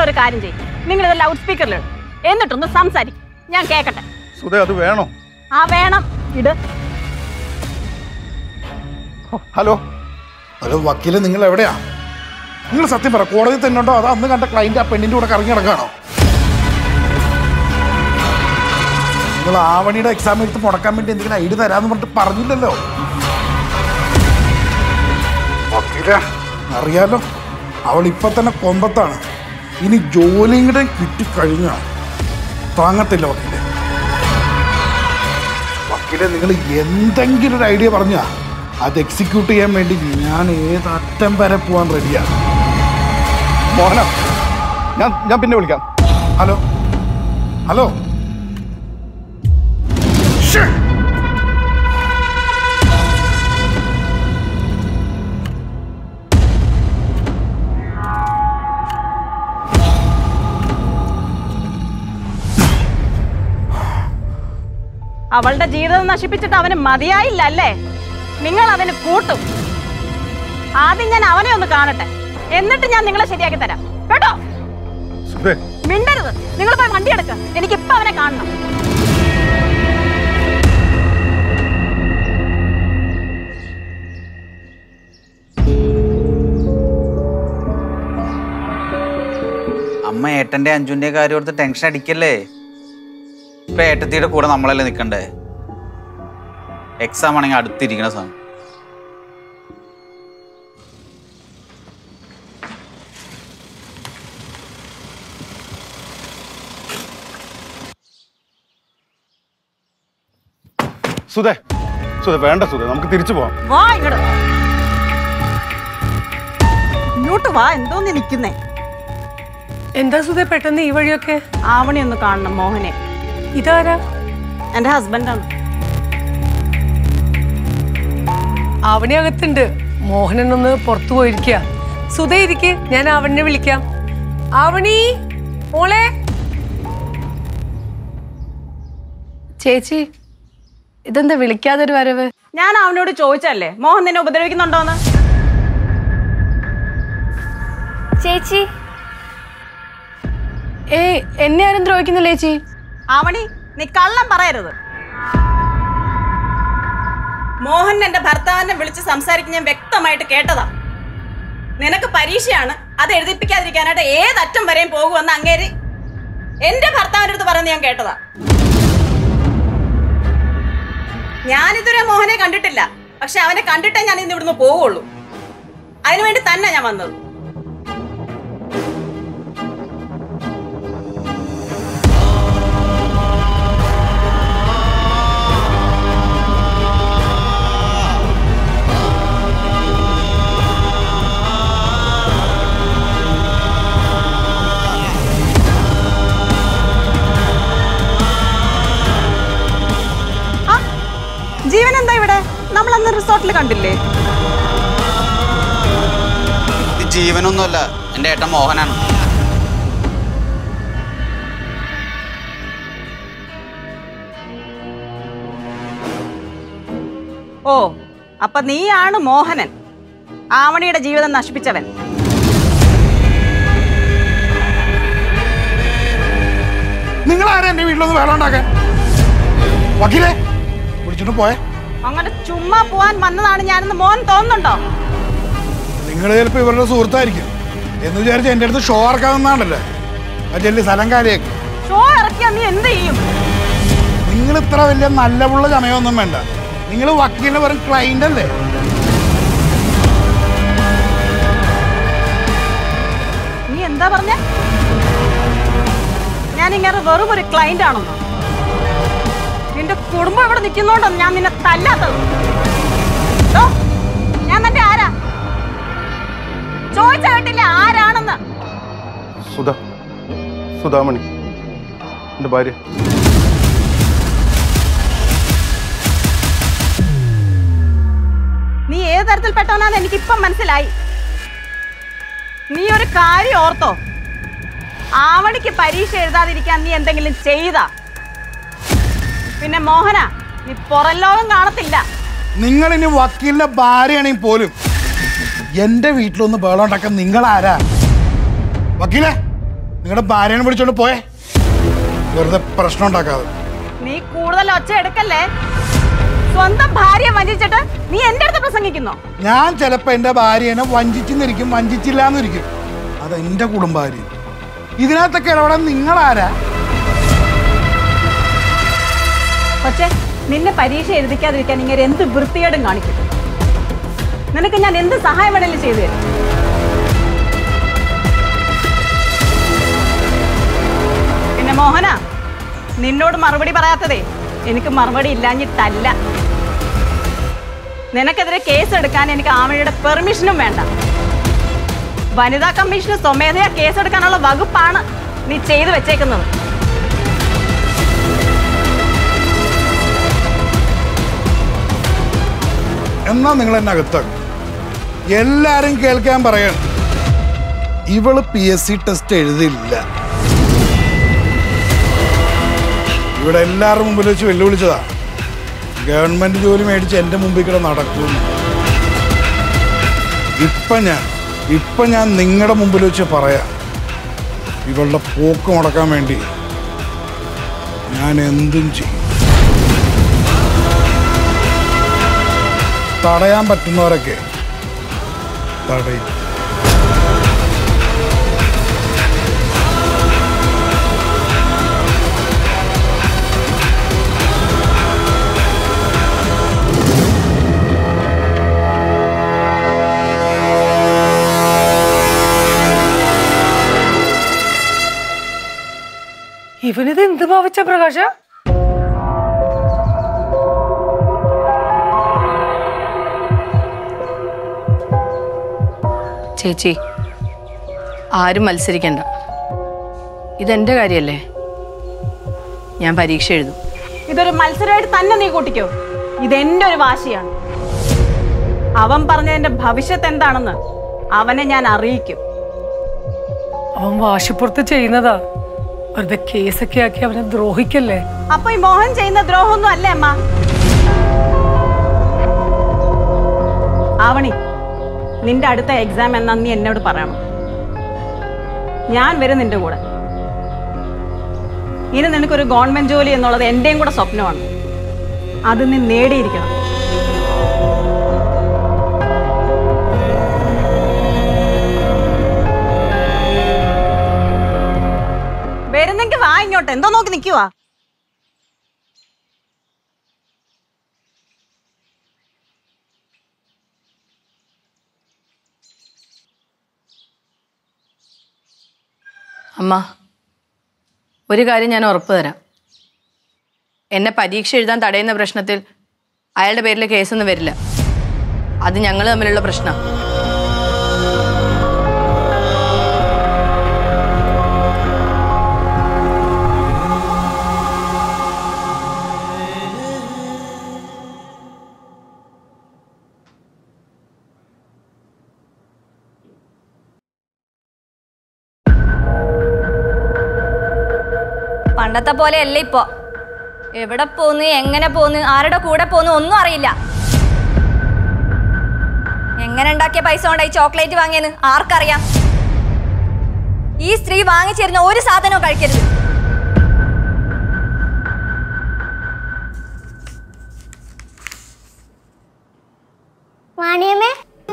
ഒരു കാര്യം ചെയ്യും നിങ്ങൾ ഇത് ലൗഡ് സ്പീക്കറിലിടും എന്നിട്ടൊന്ന് സംസാരിക്കും ഞാൻ കേക്കട്ടെ സുധേ അത് വേണോ ആ വേണം ഇട് ഹലോ ഹലോ വക്കീല് നിങ്ങൾ എവിടെയാ നിങ്ങൾ സത്യം പറ കോടതി തന്നെ ഉണ്ടോ അതോ അന്ന് കണ്ട ക്ലൈന്റ് ആ പെണ്ണിന്റെ കൂടെ കറങ്ങി നടക്കാണോ നിങ്ങൾ ആവണിയുടെ എക്സാം എടുത്ത് മുടക്കാൻ വേണ്ടി എന്തെങ്കിലും ഐഡി തരാന്ന് പറഞ്ഞിട്ട് പറഞ്ഞില്ലല്ലോ വക്കീല അറിയാലോ അവൾ ഇപ്പൊ തന്നെ കൊമ്പത്താണ് ഇനി ജോലിയും കൂടെ കിട്ടിക്കഴിഞ്ഞാ താങ്ങത്തില്ല വക്കീലെ വക്കീലെ നിങ്ങൾ എന്തെങ്കിലും ഒരു ഐഡിയ പറഞ്ഞാ അത് എക്സിക്യൂട്ട് ചെയ്യാൻ വേണ്ടി ഞാൻ ഏത് അറ്റം വരെ പോവാൻ റെഡിയാണ് മോഹന ഞാൻ ഞാൻ പിന്നെ വിളിക്കാം ഹലോ ഹലോ ശ്ശേ. അവളുടെ ജീവിതം നശിപ്പിച്ചിട്ട് അവന് മതിയായില്ല അല്ലേ നിങ്ങൾ അതിന് കൂട്ടും ആദ്യം ഞാൻ അവനെ ഒന്ന് കാണട്ടെ എന്നിട്ട് ഞാൻ നിങ്ങളെ ശരിയാക്കി തരാം കേട്ടോ സുധേ മിണ്ടരുത് നിങ്ങൾ പോയി വണ്ടി എടുക്ക എനിക്ക് ഇപ്പൊ അവനെ കാണണം അമ്മ ഏട്ടന്റെ അഞ്ചുന്റെ കാര്യം ഓർത്ത് ടെൻഷൻ അടിക്കല്ലേ ഇപ്പൊ ഏട്ടത്തിയുടെ കൂടെ നമ്മളല്ലേ നിക്കണ്ടേ എക്സാം ആണെങ്കിൽ അടുത്തിരിക്കണ സമയം സുധേ സുധേ വേണ്ട സുധേ നമുക്ക് തിരിച്ചു പോവാം വാ ഇങ്ങോട്ട് ഇങ്ങോട്ട് വാ എന്തോന്ന് നിൽക്കുന്നേ എന്താ സുധേ പെട്ടെന്ന് ഈ വഴിയൊക്കെ ആവണി ഒന്ന് കാണണം മോഹനെ ഇതാരാ എന്റെ ഹസ്ബൻഡാണ് അവനെ അകത്തുണ്ട് മോഹനൻ ഒന്ന് പുറത്തു പോയിരിക്കുക സുധ ഇരിക്ക് ഞാൻ അവനെ വിളിക്കാം ആവണി മോളെ ചേച്ചി ഇതെന്താ വിളിക്കാതൊരു വരവ് ഞാൻ അവനോട് ചോദിച്ചല്ലേ മോഹൻ നിന്നെ ഉപദ്രവിക്കുന്നുണ്ടോന്ന് ചേച്ചി ഏയ് എന്നെ ആരും ദ്രോഹിക്കുന്നില്ല ചേച്ചി ആവണി നീ കള്ളം പറയരുത് മോഹൻ എന്റെ ഭർത്താവിനെ വിളിച്ച് സംസാരിക്കുന്ന ഞാൻ വ്യക്തമായിട്ട് കേട്ടതാ നിനക്ക് പരീക്ഷയാണ് അത് എഴുതിപ്പിക്കാതിരിക്കാനായിട്ട് ഏതറ്റം വരെയും പോകുമെന്ന് അങ്ങേര് എന്റെ ഭർത്താവിന്റെ അടുത്ത് പറയുന്നത് ഞാൻ കേട്ടതാ ഞാനിതുവരെ മോഹനെ കണ്ടിട്ടില്ല പക്ഷെ അവനെ കണ്ടിട്ടേ ഞാൻ ഇന്ന് ഇവിടുന്ന് പോവുള്ളൂ അതിനുവേണ്ടി തന്നെ ഞാൻ വന്നത് ആ, ജീവൻ എന്താ ഇവിടെ നമ്മൾ അന്ന് റിസോർട്ടിൽ കണ്ടില്ലേ ഇത് ജീവനൊന്നുമല്ല എൻ്റെ ഏട്ടൻ മോഹനാണ് ഓ അപ്പൊ നീയാണ് മോഹനൻ ആവണിയുടെ ജീവിതം നശിപ്പിച്ചവൻ നിങ്ങൾ ആരാ എന്റെ വീട്ടിലൊന്ന് വേളം ഉണ്ടാക്കാൻ വക്കീലേ വിളിച്ചിട്ട് പോയേ അങ്ങനെ ചുമ്മാ പോവാൻ വന്നതാണ് ഞാനെന്ന് മോഹൻ തോന്നുന്നുണ്ടോ നിങ്ങൾ ചിലപ്പോൾ ഇവരുടെ സുഹൃത്തായിരിക്കും എന്ന് വിചാരിച്ച് എൻ്റെ അടുത്ത് ഷോ ഇറക്കാവുന്നതാണല്ലേ ആ ചെല്ലി സ്ഥലം കാര്യമൊക്കെ ഷോ ഇറക്കിയാ നീ എന്ത് ചെയ്യും നിങ്ങൾ ഇത്ര വലിയ നല്ല പുള്ള ചമയൊന്നും വേണ്ട നിങ്ങൾ വക്കീലിന് വെറും ക്ലൈന്റ് അല്ലേ നീ എന്താ പറഞ്ഞ ഞാൻ ഇങ്ങനെ വെറും ഒരു ക്ലൈന്റ് ആണെന്നോ നിന്റെ കുടുംബം ഇവിടെ നിൽക്കുന്നോണ്ടോ ഞാൻ നിന്നെ തല്ലാത്തത് ദോ, ഞാൻ നിന്റെ ആരാ ചോദിച്ച കേട്ടില്ല ആരാണെന്ന് സുധ സുധാമണി എൻ്റെ ഭാര്യ നീ ഏത് തരത്തിൽപ്പെട്ടവനാന്ന് എനിക്കിപ്പം മനസ്സിലായി നീ ഒരു കാര്യം ഓർത്തോ ആവണിക്ക് പരീക്ഷ എഴുതാതിരിക്കാൻ നീ എന്തെങ്കിലും ചെയ്താ പിന്നെ മോഹന നീ പുറം ലോകം കാണത്തില്ല നിങ്ങൾ ഇനി വക്കീലിന്റെ ഭാര്യയാണെങ്കിൽ പോലും എന്റെ വീട്ടിലൊന്ന് ബഹളം ഉണ്ടാക്കാൻ നിങ്ങൾ ആരാ വക്കീലെ നിങ്ങളുടെ ഭാര്യനെ വിളിച്ചോണ്ട് പോയേ വെറുതെ പ്രശ്നം ഉണ്ടാക്കാതെ നീ കൂടുതൽ ഒച്ച എടുക്കല്ലേ സ്വന്തം ഭാര്യ വഞ്ചിച്ചിട്ട് നീ എന്റെ അടുത്ത് പ്രസംഗിക്കുന്നോ ഞാൻ ചിലപ്പോ എന്റെ ഭാര്യനെ വഞ്ചിച്ചെന്നിരിക്കും വഞ്ചിച്ചില്ല എന്നിരിക്കും അത് എന്റെ കുടുംബാര്യം ഇതിനകത്തൊക്കെ ഇടപെടാൻ നിങ്ങളാരാ പക്ഷേ നിന്നെ പരീക്ഷ എഴുതിക്കാതിരിക്കാൻ ഇങ്ങനെ എന്ത് വൃത്തികേടും കാണിക്കും നിനക്ക് ഞാൻ എന്ത് സഹായം വേണേലും ചെയ്തു തരും പിന്നെ മോഹന നിന്നോട് മറുപടി പറയാത്തതേ എനിക്ക് മറുപടി ഇല്ലാഞ്ഞിട്ടല്ല നിനക്കെതിരെ കേസ് എടുക്കാൻ എനിക്ക് ആമയുടെ പെർമിഷനും വേണ്ട വനിതാ കമ്മീഷന് സ്വമേധയാ കേസെടുക്കാനുള്ള വകുപ്പാണ് നീ ചെയ്തു വെച്ചേക്കുന്നത് എന്നാ നിങ്ങൾ എന്നെ അകത്താക്കും എല്ലാരും കേൾക്കാൻ പറയണം ഇവള് പി എസ് സി ടെസ്റ്റ് എഴുതില്ല ഇവിടെ എല്ലാവരുടെ മുമ്പിൽ വെച്ച് വെല്ലുവിളിച്ചതാ ഗവൺമെന്റ് ജോലി മേടിച്ച് എന്റെ മുമ്പിൽ കൂടെ നടക്കുന്നു ഇപ്പൊ ഞാൻ ഇപ്പൊ ഞാൻ നിങ്ങളുടെ മുമ്പിൽ വെച്ച് പറയാം ഇവളുടെ പോക്ക് മുടക്കാൻ വേണ്ടി ഞാൻ എന്തും ചെയ്യും തടയാൻ പറ്റുന്നവരൊക്കെ തടയും ഇവനിത് എന്ത് ഭാവിച്ച പ്രകാശ ചേച്ചി ആരും മത്സരിക്കണ്ട ഇതെന്റെ കാര്യല്ലേ ഞാൻ പരീക്ഷ എഴുതും ഇതൊരു മത്സരമായിട്ട് തന്നെ നീ കൂട്ടിക്കോ ഇതെന്റെ ഒരു വാശിയാണ് അവൻ പറഞ്ഞതിന്റെ ഭവിഷ്യത്ത് എന്താണെന്ന് അവനെ ഞാൻ അറിയിക്കും അവൻ വാശിപ്പുറത്ത് ചെയ്യുന്നതാ വെറുതെ കേസൊക്കെ ആക്കി അവനെ ദ്രോഹിക്കല്ലേ അപ്പൊ ഈ മോഹൻ ചെയ്യുന്ന ദ്രോഹമൊന്നും അല്ലേ അമ്മ ആവണി നിന്റെ അടുത്ത എക്സാം എന്നാ നീ എന്നോട് പറയണം ഞാൻ വരും നിന്റെ കൂടെ ഇനി നിനക്കൊരു ഗവൺമെന്റ് ജോലി എന്നുള്ളത് എന്റെയും കൂടെ സ്വപ്നമാണ് അത് നീ നേടിയിരിക്കണം വരുന്നെങ്കിൽ വാ ഇങ്ങോട്ട് എന്തോ നോക്കി നിൽക്കുവാ അമ്മ ഒരു കാര്യം ഞാൻ ഉറപ്പ് തരാം എന്നെ പരീക്ഷ എഴുതാൻ തടയുന്ന പ്രശ്നത്തിൽ അയാളുടെ പേരിൽ കേസൊന്നും വരില്ല അത് ഞങ്ങൾ തമ്മിലുള്ള പ്രശ്നം പണ്ടത്തെ പോലെ അല്ല ഇപ്പോ എവിടെ പോന്ന് എങ്ങനെ പോന്ന് ആരുടെ കൂടെ പോന്ന് ഒന്നും അറിയില്ല എങ്ങനെ ഉണ്ടാക്കിയ പൈസ കൊണ്ടായി ചോക്ലേറ്റ് വാങ്ങിയെന്ന് ആർക്കറിയാം ഈ സ്ത്രീ വാങ്ങിച്ചിരുന്ന ഒരു സാധനവും കഴിക്കരുത് വാണിയമ്മേ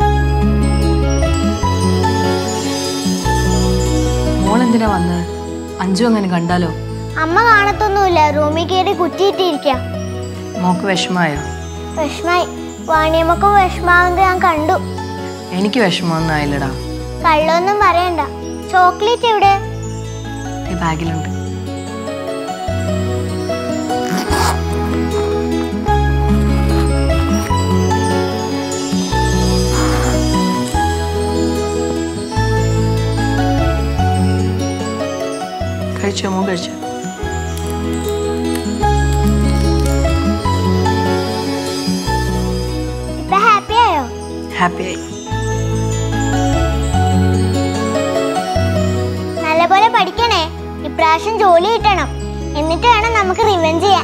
മോൾ എന്തിനാ വന്നത് അഞ്ചു അങ്ങനെ കണ്ടാലോ അമ്മ കാണത്തൊന്നുമില്ല റൂമിൽ കയറി കുറ്റിയിട്ടിരിക്കാം മോക്ക് വിഷമായോ വിഷമായി വാണിയമ്മക്ക് വിഷമാവുന്നത് ഞാൻ കണ്ടു എനിക്ക് വിഷമമൊന്നും ആയില്ലടാ കള്ളൊന്നും പറയണ്ട ചോക്ലേറ്റ് എവിടെ ഈ ബാഗിലുണ്ട് കഴിച്ചോ മോൻ കഴിച്ചോ ഇപ്പൊ ഹാപ്പി ആയോ ഹാപ്പിയായി നല്ലപോലെ പഠിക്കണേ ഇപ്രാവശ്യം ജോലി കിട്ടണം എന്നിട്ട് വേണം നമുക്ക് റിവെഞ്ച് ചെയ്യാൻ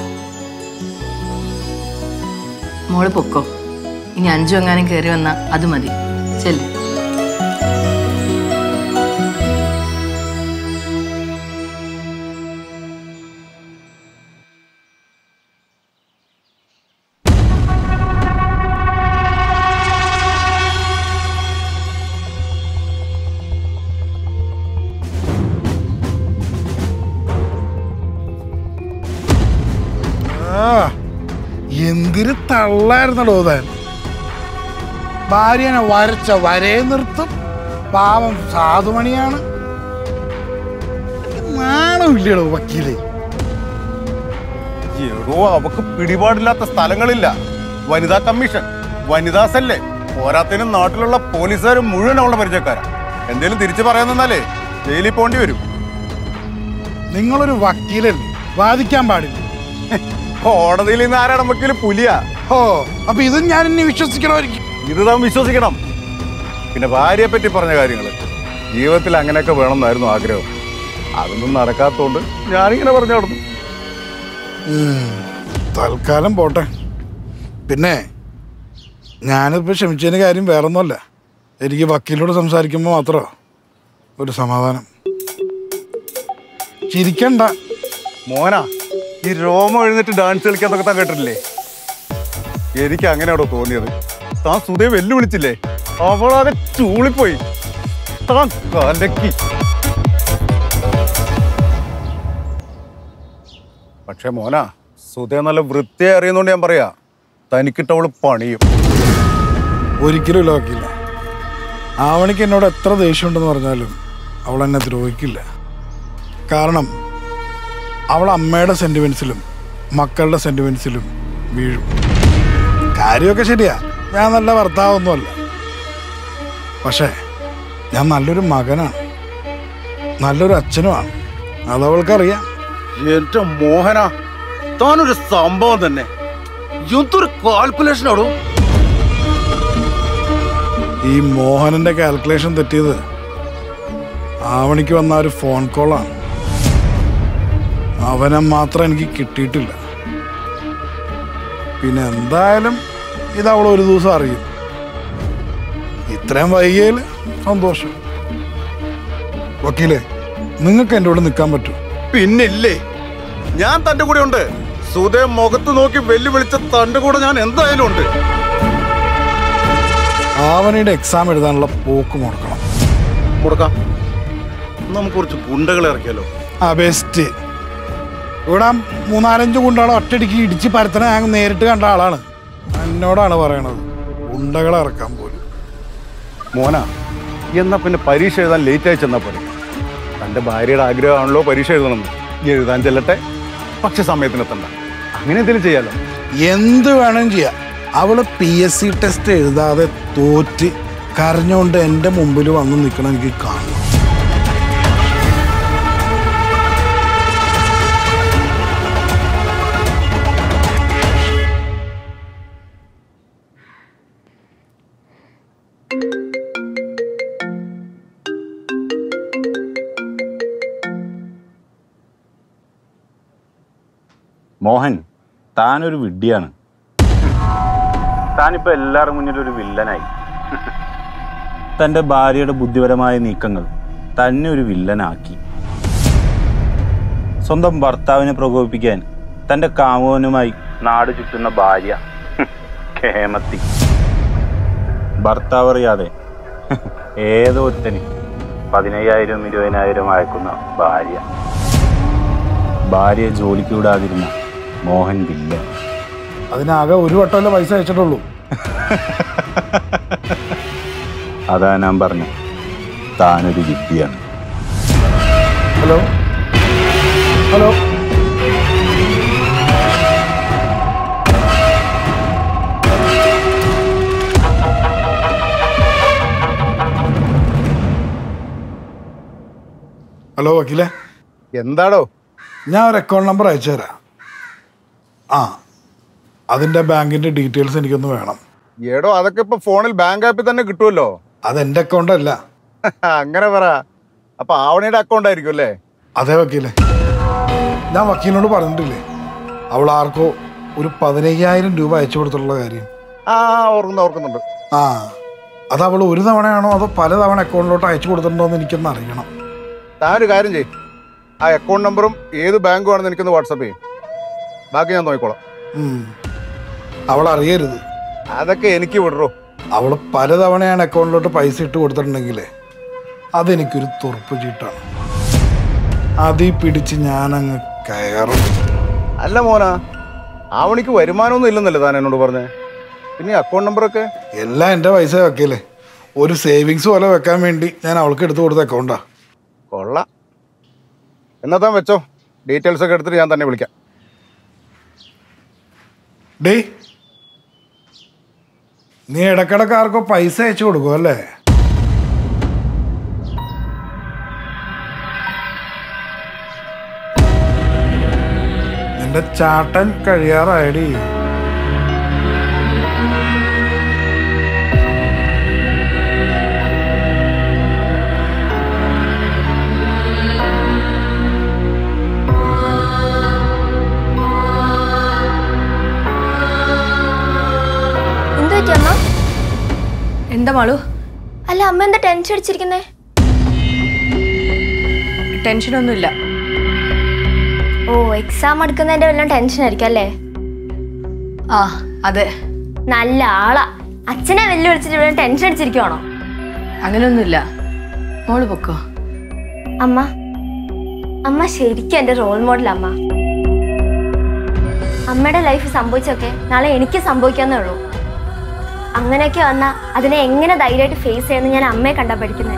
മോള് പൊക്കോ ഇനി അഞ്ചു എങ്ങാനും കയറി വന്നാ അത് മതി ചെല്ല് തള്ളായിരുന്നടോ താൻ ഭാര്യനെ വരച്ച വരേ നിർത്തും പാവം സാധുമണിയാണ് നാണമില്ലടോ വക്കീലേ എടോ അവക്ക് പിടിപാടില്ലാത്ത സ്ഥലങ്ങളില്ല വനിതാ കമ്മീഷൻ വനിതാ സെല്ല് പോരാത്തതിനും നാട്ടിലുള്ള പോലീസുകാർ മുഴുവൻ അവളുടെ പരിചയക്കാരാ എന്തേലും തിരിച്ചു പറയാൻ നിന്നാലേ ജയിലിൽ പോണ്ടി വരും നിങ്ങളൊരു വക്കീലല്ലേ വാദിക്കാൻ പാടില്ല കോടതിയിൽ നിന്ന് ആരാണ് വക്കീൽ പുലിയാ ഓ അപ്പൊ ഇതും ഞാൻ ഇനി വിശ്വസിക്കണമായിരിക്കും ഇത് നാം വിശ്വസിക്കണം പിന്നെ ഭാര്യയെ പറ്റി പറഞ്ഞ കാര്യങ്ങൾ ജീവിതത്തിൽ അങ്ങനെയൊക്കെ വേണമെന്നായിരുന്നു ആഗ്രഹം അതൊന്നും നടക്കാത്തതുകൊണ്ട് ഞാനിങ്ങനെ പറഞ്ഞു നടന്നു ഉം, തൽക്കാലം പോട്ടെ പിന്നെ ഞാനിപ്പോൾ ക്ഷമിച്ചതിന് കാര്യം വേറൊന്നുമല്ല എനിക്ക് വക്കീലോട് സംസാരിക്കുമ്പോൾ മാത്രമോ ഒരു സമാധാനം ചിരിക്കണ്ട മോനാ ഈ രോമം എഴുന്നേറ്റ് ഡാൻസ് കളിക്കാന്നൊക്കെ താൻ കേട്ടിട്ടില്ലേ എനിക്ക് അങ്ങനെയാണോ തോന്നിയത് താൻ സുധയെ വെല്ലുവിളിച്ചില്ലേ അവളാകെ ചൂളിപ്പോയി താൻ കലക്കി പക്ഷെ മോനാ സുധയെ നല്ല വൃത്തിയെ അറിയുന്നോണ്ട് ഞാൻ പറയാ തനിക്കിട്ടവള് പണിയും ഒരിക്കലും ഇല്ല വക്കീല ആവണിക്ക് എന്നോട് എത്ര ദേഷ്യമുണ്ടെന്ന് പറഞ്ഞാലും അവൾ എന്നെ ദ്രോഹിക്കില്ല കാരണം അവൾ അമ്മയുടെ സെൻറ്റിമെൻസിലും മക്കളുടെ സെൻറ്റിമെൻസിലും വീഴും കാര്യമൊക്കെ ശരിയാ ഞാൻ നല്ല ഭർത്താവൊന്നുമല്ല പക്ഷേ ഞാൻ നല്ലൊരു മകനാണ് നല്ലൊരു അച്ഛനുമാണ് അതവൾക്കറിയാം എന്റെ മോഹന താനൊരു സംഭവം തന്നെ എന്തൊരു കാൽക്കുലേഷൻ ആടോ ഈ മോഹനന്റെ കാൽക്കുലേഷൻ തെറ്റിയത് ആവണിക്ക് വന്ന ആ ഒരു ഫോൺ കോളാണ് അവനെ മാത്രം എനിക്ക് കിട്ടിയിട്ടില്ല പിന്നെ എന്തായാലും ഇത് അവൾ ഒരു ദിവസം അറിയും ഇത്രയും വൈകിയതിൽ സന്തോഷം വക്കീലേ നിങ്ങൾക്ക് എൻ്റെ കൂടെ നിൽക്കാൻ പറ്റും പിന്നില്ലേ ഞാൻ തന്റെ കൂടെ ഉണ്ട് സുധയെ മുഖത്ത് നോക്കി വെല്ലുവിളിച്ച തന്റെ കൂടെ ഞാൻ എന്തായാലും ഉണ്ട് ആവണിയുടെ എക്സാം എഴുതാനുള്ള പോക്ക് മുടക്കണം കൊടുക്കാം നമുക്ക് കുറച്ച് ഗുണ്ടകൾ ഇറക്കിയാലോ ആ ബെസ്റ്റ് ഇവിടെ മൂന്നാലഞ്ച് ഗുണ്ടകളെ ഒറ്റയടിക്ക് ഇടിച്ച് പരത്തണ ഞാൻ നേരിട്ട് കണ്ട ആളാണ് എന്നോടാണ് പറയണത് ഗുണ്ടകളെ ഇറക്കാൻ പോലും മോന എന്നാ പിന്നെ പരീക്ഷ എഴുതാൻ ലേറ്റ് ആയി ചെന്നാ പോലെ തന്റെ ഭാര്യയുടെ ആഗ്രഹമാണല്ലോ പരീക്ഷ എഴുതണമെന്ന് എഴുതാൻ ചെല്ലട്ടെ പക്ഷെ സമയത്തിനെത്തണ്ട അങ്ങനെ എന്തെങ്കിലും ചെയ്യാലോ എന്ത് വേണം ചെയ്യാം അവള് പി എസ് സി ടെസ്റ്റ് എഴുതാതെ തോറ്റ് കരഞ്ഞുകൊണ്ട് എൻ്റെ മുമ്പിൽ വന്ന് നിൽക്കണം എനിക്ക് കാണണം മോഹൻ താനൊരു വിഡ്ഢിയാണ് താനിപ്പോ എല്ലാവരുടെ മുന്നിൽ ഒരു വില്ലനായി തന്റെ ഭാര്യയുടെ ബുദ്ധിപരമായ നീക്കങ്ങൾ തന്നെ ഒരു വില്ലനാക്കി സ്വന്തം ഭർത്താവിനെ പ്രകോപിപ്പിക്കാൻ തന്റെ കാമുകനുമായി നാട് ചുറ്റുന്ന ഭാര്യ കേമത്തി ഭർത്താവ് അറിയാതെ ഏതോ ഒരുത്തന് പതിനയ്യായിരം ഇരുപതിനായിരം അയക്കുന്ന ഭാര്യ ഭാര്യയെ ജോലിക്ക് വിടാതിരുന്ന മോഹൻ വില്ലൻ അതിനാകെ ഒരു വട്ടമല്ലേ പൈസ അയച്ചിട്ടുള്ളൂ അതാ ഞാൻ പറഞ്ഞു താനൊരു വിദ്യയാണ് ഹലോ ഹലോ ഹലോ വക്കീലേ എന്താടോ ഞാൻ ഒരു അക്കൗണ്ട് നമ്പർ അയച്ചു തരാം ആ അതിൻ്റെ ബാങ്കിൻ്റെ ഡീറ്റെയിൽസ് എനിക്കൊന്ന് വേണം ഏടോ അതൊക്കെ ഇപ്പൊ ഫോണിൽ ബാങ്ക് ആപ്പിൽ തന്നെ കിട്ടുമല്ലോ അതെൻ്റെ അക്കൗണ്ട് അല്ല അങ്ങനെ പറ അപ്പൊ ആവണിയുടെ അക്കൗണ്ട് ആയിരിക്കും അല്ലേ അതെ വക്കീലെ ഞാൻ വക്കീലിനോട് പറഞ്ഞിട്ടില്ലേ അവൾ ആർക്കോ ഒരു പതിനയ്യായിരം രൂപ അയച്ചു കൊടുത്തുള്ള കാര്യം ആ ഓർക്കുന്നു ഓർക്കുന്നുണ്ട് ആ അത് അവൾ ഒരു തവണയാണോ അതോ പല തവണ അക്കൗണ്ടിലോട്ട് അയച്ചു കൊടുത്തിട്ടുണ്ടോ എന്ന് എനിക്കൊന്ന് അറിയണം താൻ ഒരു കാര്യം ചെയ് ആ അക്കൗണ്ട് നമ്പറും ഏത് ബാങ്കും ആണെന്ന് എനിക്കൊന്ന് വാട്സപ്പ് ചെയ്യും ബാക്കി ഞാൻ നോക്കിക്കോളാം ഉം. അവൾ അറിയരുത് അതൊക്കെ എനിക്ക് വിടറോ അവൾ പല തവണയാണ് അക്കൗണ്ടിലോട്ട് പൈസ ഇട്ട് കൊടുത്തിട്ടുണ്ടെങ്കിലേ അതെനിക്കൊരു തുറപ്പ് ചീട്ടാണ് അതിൽ പിടിച്ച് ഞാനങ്ങ് കയറും അല്ല മോന ആവണിക്ക് വരുമാനമൊന്നും ഇല്ലെന്നല്ലേ താൻ എന്നോട് പറഞ്ഞേ പിന്നെ അക്കൗണ്ട് നമ്പറൊക്കെ എല്ലാം എൻ്റെ പൈസ വെക്കല്ലേ ഒരു സേവിങ്സ് പോലെ വെക്കാൻ വേണ്ടി ഞാൻ അവൾക്ക് എടുത്തു കൊടുത്ത അക്കൗണ്ടാ കൊള്ളാം എന്നാ താൻ വെച്ചോ ഡീറ്റെയിൽസ് ഒക്കെ എടുത്തിട്ട് ഞാൻ തന്നെ വിളിക്കാം ഡേ നീ ഇടക്കിടക്ക് ആർക്കോ പൈസ അയച്ചു കൊടുക്കും അല്ലേ നിന്റെ ചാട്ടൻ കഴിയാറായടി എന്ത് പറ്റി അമ്മ എന്താ മാളു അല്ല അമ്മ എന്താ ടെൻഷൻ അടിച്ചിരിക്കുന്നേ ടെൻഷനൊന്നുമില്ല ഓ എക്സാം എടുക്കുന്നതിന്റെ വല്ലതും ടെൻഷൻ ആയിരിക്കും അല്ലേ ആ അതെ നല്ല ആളാ അച്ഛനെ വെല്ലുവിളിച്ചിട്ട് ഇവിടെ ടെൻഷൻ അടിച്ചിരിക്കുവാണോ അങ്ങനെയൊന്നുമില്ല മോള് പൊക്കോ അമ്മ അമ്മ ശരിക്കും എന്റെ റോൾ മോഡൽ അമ്മ അമ്മയുടെ ലൈഫ് സംഭവിച്ചൊക്കെ നാളെ എനിക്ക് സംഭവിക്കാന്നേ ഉള്ളൂ അങ്ങനെയൊക്കെ വന്നാ അതിനെ എങ്ങനെ ധൈര്യമായിട്ട് ഫേസ് ചെയ്യുന്ന ഞാൻ അമ്മയെ കണ്ടാ പഠിക്കുന്നത്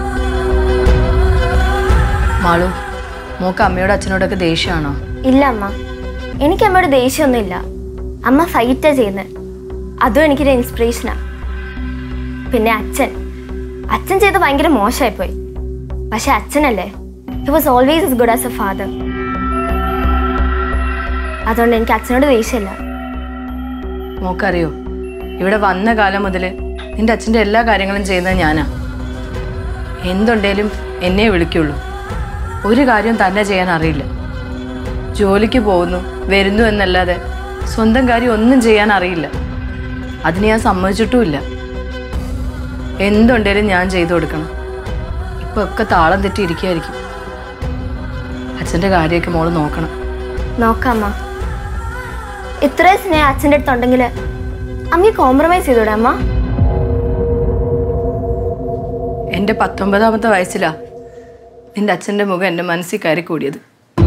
മാളു മോക്ക് അമ്മയോടും അച്ഛനോടൊക്കെ ദേഷ്യമാണോ ഇല്ല അമ്മ എനിക്ക് അമ്മയോട് ദേഷ്യമൊന്നുമില്ല അമ്മ ഫൈറ്റാ ചെയ്യുന്നത് അതും എനിക്കൊരു ഇൻസ്പിറേഷനാ പിന്നെ അച്ഛൻ അച്ഛൻ ചെയ്ത് ഭയങ്കര മോശമായിപ്പോയി പക്ഷെ അച്ഛനല്ലേ he was always is good as a father അതുകൊണ്ട് എനിക്ക് അച്ഛനോട് ദേഷ്യമില്ല മോക്കറിയോ ഇവിടെ വന്ന കാലം മുതൽ നിന്റെ അച്ഛൻ്റെ എല്ലാ കാര്യങ്ങളും ചെയ്യുന്നത് ഞാനാ എന്തുണ്ടേലും എന്നെ വിളിക്കുള്ളൂ ഒരു കാര്യം തന്നെ ചെയ്യാൻ അറിയില്ല ജോലിക്ക് പോകുന്നു വരുന്നു എന്നല്ലാതെ സ്വന്തം കാര്യം ഒന്നും ചെയ്യാൻ അറിയില്ല അതിന് ഞാൻ സമ്മതിച്ചിട്ടുമില്ല എന്തുണ്ടേലും ഞാൻ ചെയ്തു കൊടുക്കണം ഇപ്പൊ ഒക്കെ താളം തെറ്റി ഇരിക്കുകയായിരിക്കും അച്ഛൻ്റെ കാര്യമൊക്കെ മോള് നോക്കണം നോക്കാം അമ്മ ഇത്രയും സ്നേഹം അച്ഛൻ്റെ അടുത്തുണ്ടെങ്കിൽ അമ്മ കോംപ്രമൈസ് ചെയ്തൂടെ അമ്മ എൻ്റെ പത്തൊമ്പതാമത്തെ വയസ്സിലാ നിന്റെ അച്ഛൻ്റെ മുഖം എൻ്റെ മനസ്സിൽ കയറി കൂടിയത്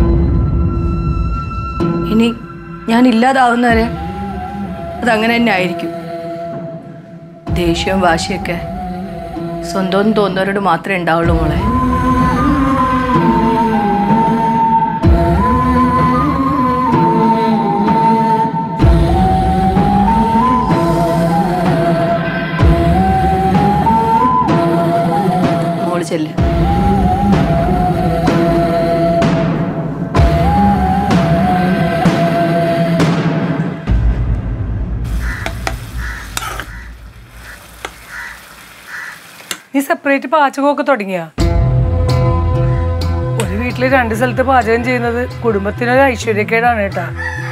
ഇനി ഞാൻ ഇല്ലാതാവുന്നവരെ അതങ്ങനെ തന്നെ ആയിരിക്കും ദേഷ്യവും വാശിയൊക്കെ സ്വന്തം തോന്നുന്നവരോട് മാത്രമേ ഉണ്ടാവുള്ളൂ മോളെ മോള് ചെല്ല് നീ സെപ്പറേറ്റ് പാചകമൊക്കെ തുടങ്ങിയ ഒരു വീട്ടില് രണ്ട് സ്ഥലത്ത് പാചകം ചെയ്യുന്നത് കുടുംബത്തിനൊരു ഐശ്വര്യക്കേടാണ് കേട്ടാ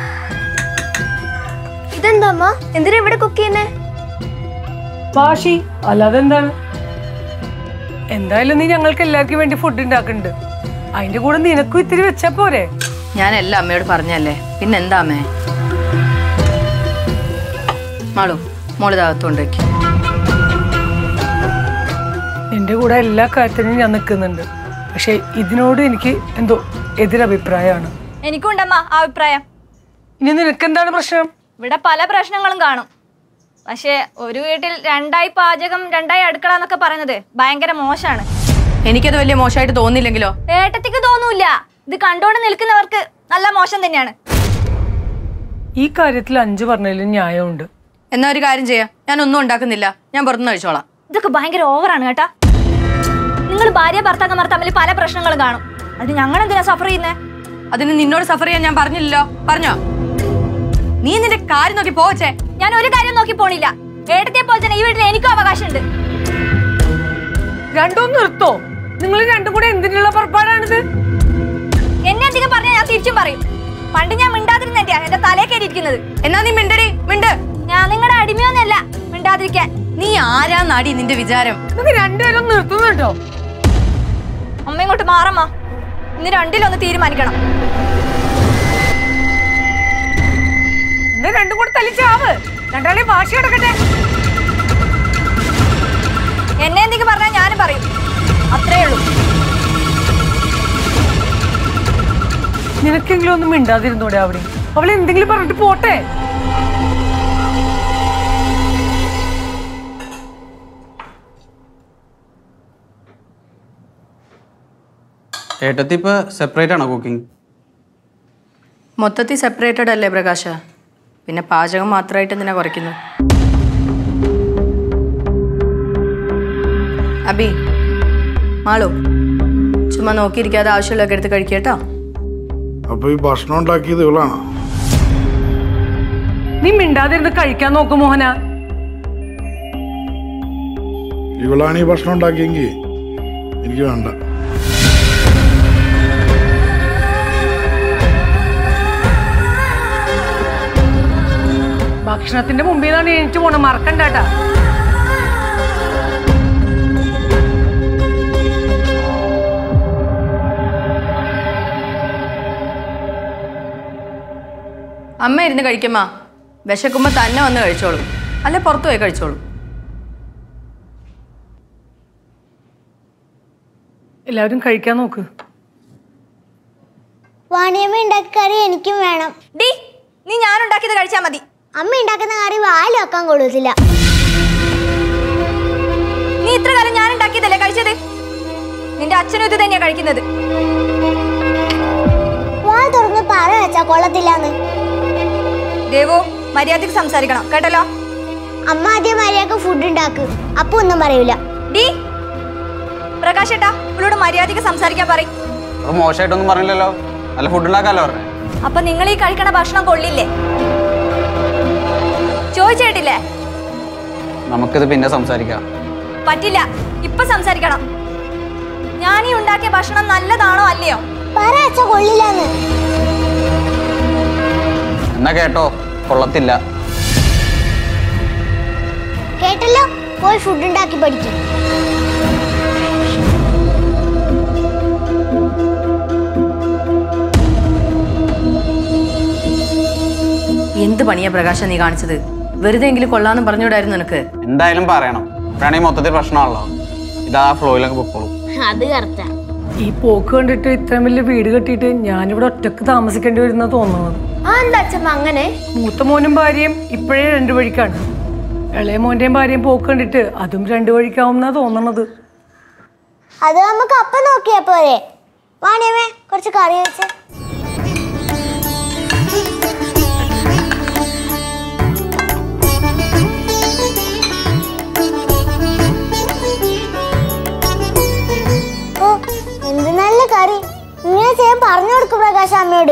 ഇതെന്താ അമ്മ എന്തിനാ ഇവിടെ കുക്ക് ചെയ്യുന്നേ വാശി അല്ലാതെ എന്താണ് എന്തായാലും നീ ഞങ്ങൾക്ക് എല്ലാവർക്കും വേണ്ടി ഫുഡ് ഉണ്ടാക്കുന്നുണ്ട് അതിന്റെ കൂടെ നിനക്കും ഇത്തിരി വെച്ചാ പോരെ ഞാൻ എല്ലാം അമ്മയോട് പറഞ്ഞല്ലേ പിന്നെന്താ അമ്മേ മാളു മോളിതാകത്തോണ്ട് വയ്ക്കും നിന്റെ കൂടെ എല്ലാ കാര്യത്തിനും ഞാൻ നിൽക്കുന്നുണ്ട് പക്ഷെ ഇതിനോട് എനിക്ക് എന്തോ എതിരഭിപ്രായമാണ് എനിക്കുണ്ടമ്മ ആ അഭിപ്രായം ഇനി നിനക്കെന്താണ് പ്രശ്നം ഇവിടെ പല പ്രശ്നങ്ങളും കാണും പക്ഷേ ഒരു വീട്ടിൽ രണ്ടായി പാചകം രണ്ടായി അടുക്കള എന്നൊക്കെ പറയുന്നത് ഭയങ്കര മോശമാണ് എനിക്കത് വലിയ മോശമായിട്ട് തോന്നിയില്ലെങ്കിലോ ഏട്ടത്തിക്ക് തോന്നൂല ഇത് കണ്ടോണ്ട് നിൽക്കുന്നവർക്ക് നല്ല മോശം തന്നെയാണ് ഈ കാര്യത്തിൽ അഞ്ചു പറഞ്ഞതിലും ന്യായമുണ്ട് എന്നാ ഒരു കാര്യം ചെയ്യാം ഞാൻ ഒന്നും ഉണ്ടാക്കുന്നില്ല ഞാൻ പുറത്തുനിന്ന് കഴിച്ചോളാം ഇതൊക്കെ ഭയങ്കര ഓവറാണ് കേട്ടാ നിങ്ങൾ ഭാര്യ ഭർത്താക്കന്മാർ തമ്മിൽ പല പ്രശ്നങ്ങളും കാണും അത് ഞങ്ങൾ എന്തിനാ സഫർ ചെയ്യുന്നേ അതിന് നിന്നോട് സഫർ ചെയ്യാൻ ഞാൻ പറഞ്ഞില്ലല്ലോ പറഞ്ഞോ നീ നിന്റെ കാര്യം നോക്കി പോവച്ചേ ഞാൻ ഒരു കാര്യം നോക്കി പോണില്ല ഏട്ടത്തെ പോലെ തന്നെ ഈ വീട്ടിൽ എനിക്കും അവകാശമുണ്ട് രണ്ടും നിർത്തോ നിങ്ങൾ രണ്ടും കൂടെ എന്തിനുള്ള പുറപ്പാടാണിത് എന്നെ എന്തെങ്കിലും പറഞ്ഞാൽ ഞാൻ തിരിച്ചും പറയും പണ്ട് ഞാൻ മിണ്ടാതിരുന്നെന്റെയാ എന്റെ തലേ കയറിയിരിക്കുന്നത് എന്നാ നീ മിണ്ടടി മിണ്ട് ഞാൻ നിങ്ങളുടെ അടിമയൊന്നല്ല മിണ്ടാതിരിക്കാൻ നീ ആരാ നാടി നിന്റെ വിചാരം നിങ്ങൾ രണ്ടുപേരും നിർത്തുന്നുണ്ടോ അമ്മ ഇങ്ങോട്ട് മാറമ്മ ഇന്ന് രണ്ടിലൊന്ന് തീരുമാനിക്കണം എന്നാ രണ്ടും കൂടെ തലിച്ചാവ് രണ്ടാളെ വാശി കിടക്കട്ടെ എന്നെ എന്തെങ്കിലും പറഞ്ഞാൽ ഞാനും പറയും അത്രേ ഉള്ളൂ നിനക്കെങ്കിലും ഒന്നും മിണ്ടാതിരുന്നൂടെ അവിടെ അവൾ എന്തെങ്കിലും പറഞ്ഞിട്ട് പോട്ടെ ഏട്ടത്തി ഇപ്പൊ സെപ്പറേറ്റ് ആണോ കുക്കിംഗ് മൊത്തത്തിൽ സെപ്പറേറ്റഡ് അല്ലേ പ്രകാശ പിന്നെ പാചകം മാത്രമായിട്ട് എന്തിനാ കുറയ്ക്കുന്നു അബി മാളു ചുമ്മാ നോക്കിയിരിക്കാതെ ആവശ്യമുള്ളതൊക്കെ എടുത്ത് കഴിക്കട്ടോ അപ്പൊ ഈ ഭക്ഷണം ഉണ്ടാക്കിയത് ഇവളാണോ നീ മിണ്ടാതിരുന്ന് കഴിക്കാൻ നോക്ക് മോഹന ഇവളാണ് ഈ ഭക്ഷണം ഉണ്ടാക്കിയെങ്കിൽ എനിക്ക് വേണ്ട ഭക്ഷണത്തിന്റെ മുമ്പിൽ നിന്നാണ് എണീറ്റ് പോണം മറക്കണ്ടാട്ടാ അമ്മ ഇരുന്ന് കഴിക്കുമ്മ വിശക്കുമ്പോൾ തന്നെ വന്ന് കഴിച്ചോളും അല്ലെ പുറത്തു പോയി കഴിച്ചോളും എല്ലാവരും കഴിക്കാൻ നോക്ക് വാണിയമ്മ ഉണ്ടാക്കിയ കറി എനിക്കും വേണം ഡി നീ ഞാൻ ഉണ്ടാക്കിയത് കഴിച്ചാൽ മതി അമ്മ ഉണ്ടാക്കുന്ന കറി വായിൽ വെക്കാൻ കൊള്ളത്തില്ല നീ ഇത്ര കാലം ഞാൻ ഉണ്ടാക്കിയതല്ലേ കഴിച്ചത് നിന്റെ അച്ഛനും ഇത് തന്നെയാ കഴിക്കുന്നത് വാ തുറന്ന് പറ വെച്ചാ കൊള്ളത്തില്ലാന്ന് ദേവു മര്യാദക്ക് സംസാരിക്കണം കേട്ടല്ലോ അമ്മ ആദ്യം മര്യാദക്ക് ഫുഡ് ഉണ്ടാക്ക് അപ്പൊ ഒന്നും പറയൂല ഡി പ്രകാശ് ഏട്ടാ ഇവളോട് മര്യാദക്ക് സംസാരിക്കാൻ പറയും അത് മോശമായിട്ടൊന്നും പറഞ്ഞില്ലല്ലോ നല്ല ഫുഡ് ഉണ്ടാക്കാമല്ലോ പറഞ്ഞേ അപ്പൊ നിങ്ങൾ ഈ കഴിക്കണ ഭക്ഷണം കൊള്ളില്ലേ ചോദിച്ചേട്ടില്ലേ നമുക്കിത് പിന്നെ സംസാരിക്കാം പറ്റില്ല ഇപ്പൊ സംസാരിക്കണം ഞാൻ ഈ ഉണ്ടാക്കിയ ഭക്ഷണം നല്ലതാണോ അല്ലയോ പറ വെച്ചാ കൊള്ളില്ലാന്ന് എന്നാ കേട്ടോ കൊള്ളത്തില്ല കേട്ടല്ലോ പോയി ഫുഡ് ഉണ്ടാക്കി പഠിക്കും എന്ത് പണിയാ പ്രകാശ നീ കാണിച്ചത് വെറുതെ എങ്കിലും കൊള്ളാന്ന് പറഞ്ഞുകൂടായിരുന്നു നിനക്ക് എന്തായാലും പറയണം വേണമെങ്കിൽ മൊത്തത്തിൽ പ്രശ്നമാണല്ലോ ഇതാ ഫ്ലോയിലൊക്കെ പൊക്കോളൂ അത് കറക്റ്റാ ഈ പോക്ക് കണ്ടിട്ട് ഇത്രയും വലിയ വീട് കെട്ടിയിട്ട് ഞാനിവിടെ ഒറ്റക്ക് താമസിക്കേണ്ടി വരുന്ന തോന്നുന്നത് ആ എന്താ അച്ഛമ്മ അങ്ങനെ മൂത്ത മോനും ഭാര്യയും ഇപ്പോഴേ രണ്ടു വഴിക്കാണ് ഇളയ മോന്റെയും ഭാര്യയും പോക്ക് കണ്ടിട്ട് അതും രണ്ടു വഴിക്കാവുന്ന തോന്നണത് അത് നമുക്ക് അപ്പം നോക്കിയാ പോരെ വാണിയമ്മേ കുറച്ച് കറി വെച്ച് ഓ എന്ത് നല്ല കറി ഇങ്ങനെ ചെയ്യാൻ പറഞ്ഞു കൊടുക്കും പ്രകാശ് അമ്മയോട്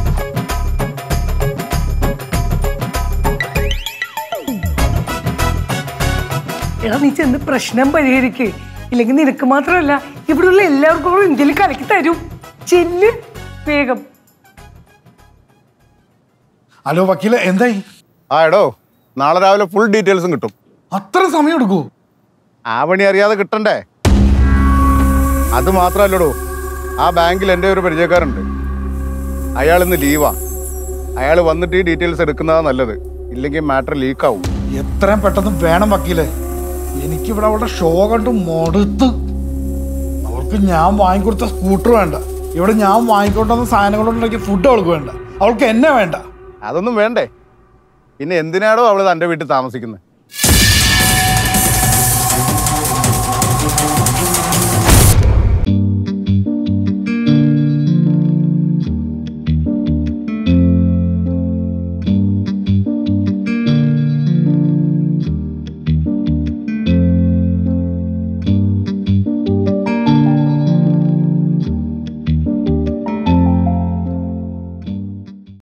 എടാ നീ ചെന്ന് പ്രശ്നം പരിഹരിക്ക് ഇല്ലെങ്കിൽ നിനക്ക് മാത്രമല്ല ഇവിടെയുള്ള എല്ലാവർക്കും കൂടെ എന്തെങ്കിലും കലക്കി തരും ചെല്ല് വേഗം ഹലോ വക്കീല എന്തായി ആ എടോ നാളെ രാവിലെ ഫുൾ ഡീറ്റെയിൽസും കിട്ടും അത്ര സമയം എടുക്കൂ ആ പണി അറിയാതെ കിട്ടണ്ടേ അത് മാത്രല്ലടോ ആ ബാങ്കിൽ എൻ്റെ ഒരു പരിചയക്കാരുണ്ട് അയാൾ ഇന്ന് ലീവാ അയാൾ വന്നിട്ട് ഈ ഡീറ്റെയിൽസ് എടുക്കുന്നതാ നല്ലത് ഇല്ലെങ്കിൽ മാറ്റർ ലീക്കാവും എത്രയും പെട്ടെന്ന് വേണം വക്കീലെ എനിക്കിവിടെ അവളുടെ ഷോ കണ്ട് മടുത്ത് അവൾക്ക് ഞാൻ വാങ്ങിക്കൊടുത്ത സ്കൂട്ടർ വേണ്ട ഇവിടെ ഞാൻ വാങ്ങിക്കൊണ്ടുവന്ന സാധനങ്ങളുണ്ടാക്കിയ ഫുഡ് അവൾക്ക് വേണ്ട അവൾക്ക് എന്നെ വേണ്ട അതൊന്നും വേണ്ടേ പിന്നെ എന്തിനാടോ അവൾ തൻ്റെ വീട്ടിൽ താമസിക്കുന്നത്